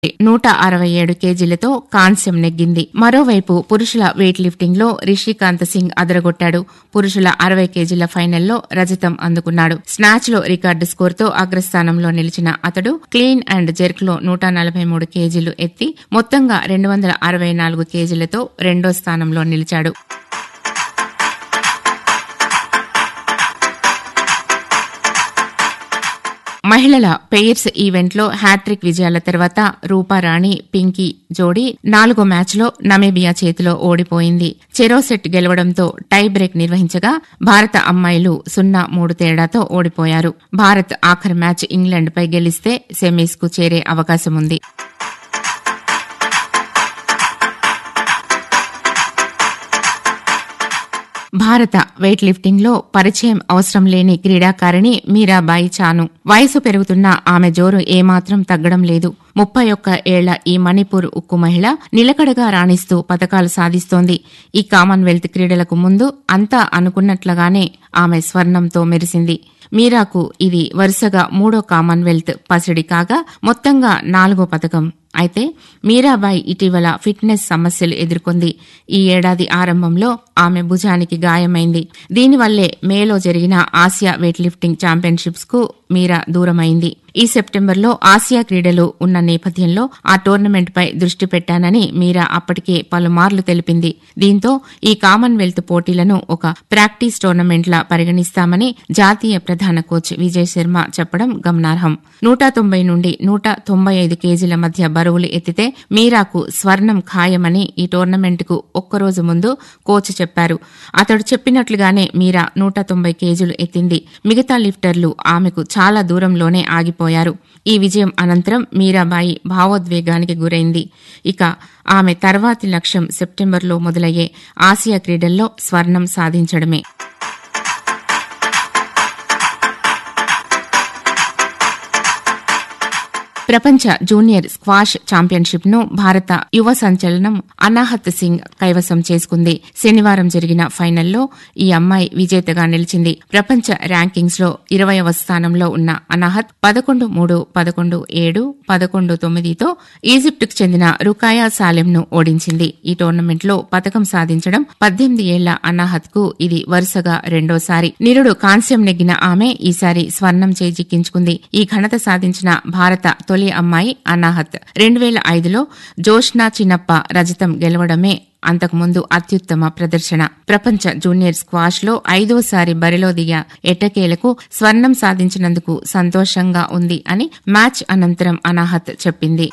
నూట అరవై ఏడు కేజీలతో కాంస్యం నెగ్గింది మరోవైపు పురుషుల వెయిట్ లిఫ్టింగ్ లో రిషికాంత్ సింగ్ అదరగొట్టాడు పురుషుల అరవై కేజీల ఫైనల్లో రజతం అందుకున్నాడు స్నాచ్ లో రికార్డు స్కోర్తో అగ్రస్థానంలో నిలిచిన అతడు క్లీన్ అండ్ జెర్క్ లో నూట నలభై మూడు కేజీలు ఎత్తి మొత్తంగా రెండు వందల అరవై నాలుగు కేజీలతో రెండో స్థానంలో నిలిచాడు మహిళల పెయిర్స్ ఈవెంట్లో హ్యాట్రిక్ విజయాల తర్వాత రూపారాణి పింకీ జోడీ నాలుగో మ్యాచ్లో నమీబియా చేతిలో ఓడిపోయింది చెరో సెట్ గెలవడంతో టై బ్రేక్ నిర్వహించగా భారత అమ్మాయిలు సున్నా మూడు తేడాతో ఓడిపోయారు భారత్ ఆఖరి మ్యాచ్ ఇంగ్లాండ్పై గెలిస్తే సెమీస్ కు చేరే అవకాశం ఉంది భారత వెయిట్ లిఫ్టింగ్ లో పరిచయం అవసరం లేని క్రీడాకారిణి మీరాబాయి చాను వయసు పెరుగుతున్న ఆమె జోరు ఏమాత్రం తగ్గడం లేదు ముప్పై ఒక్క ఏళ్ల ఈ మణిపూర్ ఉక్కు మహిళ నిలకడగా రాణిస్తూ పతకాలు సాధిస్తోంది ఈ కామన్వెల్త్ క్రీడలకు ముందు అంతా అనుకున్నట్లుగానే ఆమె స్వర్ణంతో మెరిసింది మీరాకు ఇది వరుసగా మూడో కామన్వెల్త్ పసిడి కాగా మొత్తంగా నాలుగో పథకం అయితే మీరాబాయి ఇటీవల ఫిట్నెస్ సమస్యలు ఎదుర్కొంది ఈ ఏడాది ఆరంభంలో ఆమె భుజానికి గాయమైంది దీనివల్లే మేలో జరిగిన ఆసియా వెయిట్ లిఫ్టింగ్ ఛాంపియన్షిప్స్ కు మీరా దూరమైంది ఈ సెప్టెంబర్లో ఆసియా క్రీడలు ఉన్న నేపథ్యంలో ఆ టోర్నమెంట్పై దృష్టి పెట్టానని మీరా అప్పటికే పలుమార్లు తెలిపింది దీంతో ఈ కామన్వెల్త్ పోటీలను ఒక ప్రాక్టీస్ టోర్నమెంట్లా పరిగణిస్తామని జాతీయ ప్రధాన కోచ్ విజయ్ శర్మ చెప్పడం గమనార్హం నూట తొంభై నుండి నూట తొంభై ఐదు కేజీల మధ్య బరువులు ఎత్తితే మీరాకు స్వర్ణం ఖాయమని ఈ టోర్నమెంట్కు ఒక్కరోజు ముందు కోచ్ చెప్పారు అతడు చెప్పినట్లుగానే మీరా నూట తొంభై కేజీలు ఎత్తింది మిగతా లిఫ్టర్లు ఆమెకు చాలా దూరంలోనే ఆగిపోయారు ఈ విజయం అనంతరం మీరాబాయి భావోద్వేగానికి గురైంది ఇక ఆమె తర్వాతి లక్ష్యం సెప్టెంబర్లో మొదలయ్యే ఆసియా క్రీడల్లో స్వర్ణం సాధించడమే ప్రపంచ జూనియర్ స్క్వాష్ ఛాంపియన్షిప్ ను భారత యువ సంచలనం అనాహత్ సింగ్ కైవసం చేసుకుంది శనివారం జరిగిన ఫైనల్లో ఈ అమ్మాయి విజేతగా నిలిచింది ప్రపంచ ర్యాంకింగ్స్ లో ఇరవయవ స్థానంలో ఉన్న అనాహత్ పదకొండు మూడు పదకొండు ఏడు పదకొండు తొమ్మిదితో ఈజిప్ట్ కు చెందిన రుకాయా సాలెం ను ఓడించింది ఈ టోర్నమెంట్ లో పథకం సాధించడం పద్దెనిమిది ఏళ్ల అనాహత్ కు ఇది వరుసగా రెండోసారి నిరుడు కాంస్యం నెగ్గిన ఆమె ఈసారి స్వర్ణం చేజిక్కించుకుంది ఈ ఘనత సాధించిన భారత తొలి అమ్మాయి అనాహత్ రెండు వేల ఐదులో జోష్నా చిన్నప్ప రజతం గెలవడమే అంతకుముందు అత్యుత్తమ ప్రదర్శన ప్రపంచ జూనియర్ స్క్వాష్ లో ఐదోసారి బరిలో దిగా ఎట్టకేలకు స్వర్ణం సాధించినందుకు సంతోషంగా ఉంది అని మ్యాచ్ అనంతరం అనాహత్ చెప్పింది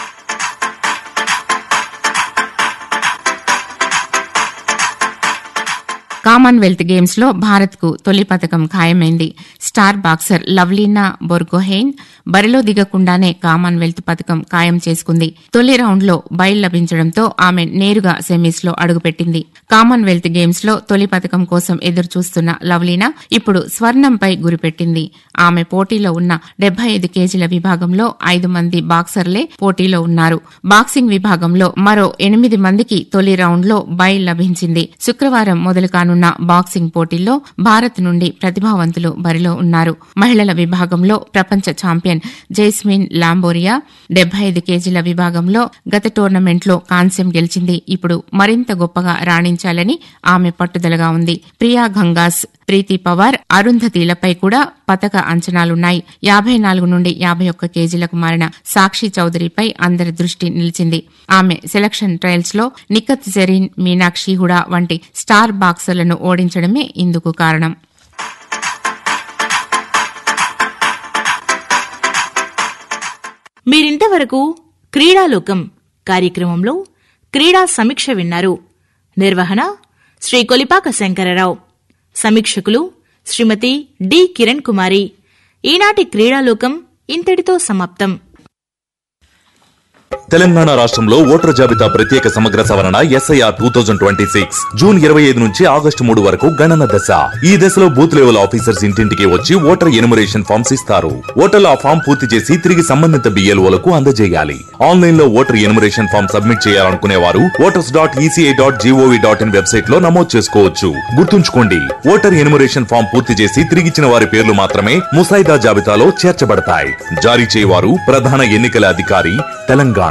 కామన్వెల్త్ గేమ్స్ లో భారత్ కు తొలి పథకం ఖాయమైంది స్టార్ బాక్సర్ లవ్లీనా బొర్గోహెయిన్ బరిలో దిగకుండానే కామన్వెల్త్ పథకం ఖాయం చేసుకుంది తొలి రౌండ్ లో బయలు లభించడంతో ఆమె నేరుగా సెమీస్ లో అడుగుపెట్టింది కామన్వెల్త్ గేమ్స్ లో తొలి పథకం కోసం ఎదురుచూస్తున్న లవ్లీనా ఇప్పుడు స్వర్ణంపై గురిపెట్టింది ఆమె పోటీలో ఉన్న డెబ్బై ఐదు కేజీల విభాగంలో ఐదు మంది బాక్సర్లే పోటీలో ఉన్నారు బాక్సింగ్ విభాగంలో మరో ఎనిమిది మందికి తొలి రౌండ్ లో బయలు లభించింది శుక్రవారం మొదలు కానున్న బాక్సింగ్ పోటీల్లో భారత్ నుండి ప్రతిభావంతులు బరిలో ఉన్నారు మహిళల విభాగంలో ప్రపంచ ఛాంపియన్ జైస్మిన్ లాంబోరియా డెబ్బై ఐదు కేజీల విభాగంలో గత టోర్నమెంట్లో కాంస్యం గెలిచింది ఇప్పుడు మరింత గొప్పగా రాణించాలని ఆమె పట్టుదలగా ఉంది ప్రియా గంగాస్ ప్రీతి పవార్ అరుంధతిలపై కూడా పతక అంచనాలున్నాయి యాభై నాలుగు నుండి యాభై ఒక్క కేజీలకు మారిన సాక్షి చౌదరిపై అందరి దృష్టి నిలిచింది ఆమె సెలక్షన్ ట్రయల్స్ లో నిఖత్ జరీన్ మీనాక్షి హుడా వంటి స్టార్ బాక్సర్లను ఓడించడమే ఇందుకు కారణం మీరింతవరకు క్రీడాలోకం కార్యక్రమంలో క్రీడా సమీక్ష విన్నారు నిర్వహణ శ్రీ కొలిపాక శంకరరావు సమీక్షకులు శ్రీమతి డి కిరణ్ కుమారి ఈనాటి క్రీడాలోకం ఇంతటితో సమాప్తం తెలంగాణ రాష్ట్రంలో ఓటర్ జాబితా ప్రత్యేక సమగ్ర సవరణ SIR two thousand twenty six June ఇరవై ఐదు నుంచి ఆగస్టు మూడు వరకు గణన దశ ఈ దశలో బూత్ లెవెల్ ఆఫీసర్స్ ఇంటింటికి వచ్చి ఓటర్ ఎనుమరేషన్ ఫామ్స్ ఇస్తారు ఓటర్లు ఆ ఫామ్ పూర్తి చేసి తిరిగి సంబంధిత బిఎల్ఓలకు అందజేయాలి ఆన్లైన్ లో ఓటర్ ఎనుమరేషన్ ఫామ్ సబ్మిట్ చేయాలనుకునే వారు voters dot ECI dot GOV dot in website లో నమోదు చేసుకోవచ్చు గుర్తుంచుకోండి ఓటర్ ఎనుమరేషన్ ఫామ్ పూర్తి చేసి తిరిగిచ్చిన వారి పేర్లు మాత్రమే ముసాయిదా జాబితాలో చేర్చబడతాయి జారీ చేయవారు ప్రధాన ఎన్నికల అధికారి తెలంగాణ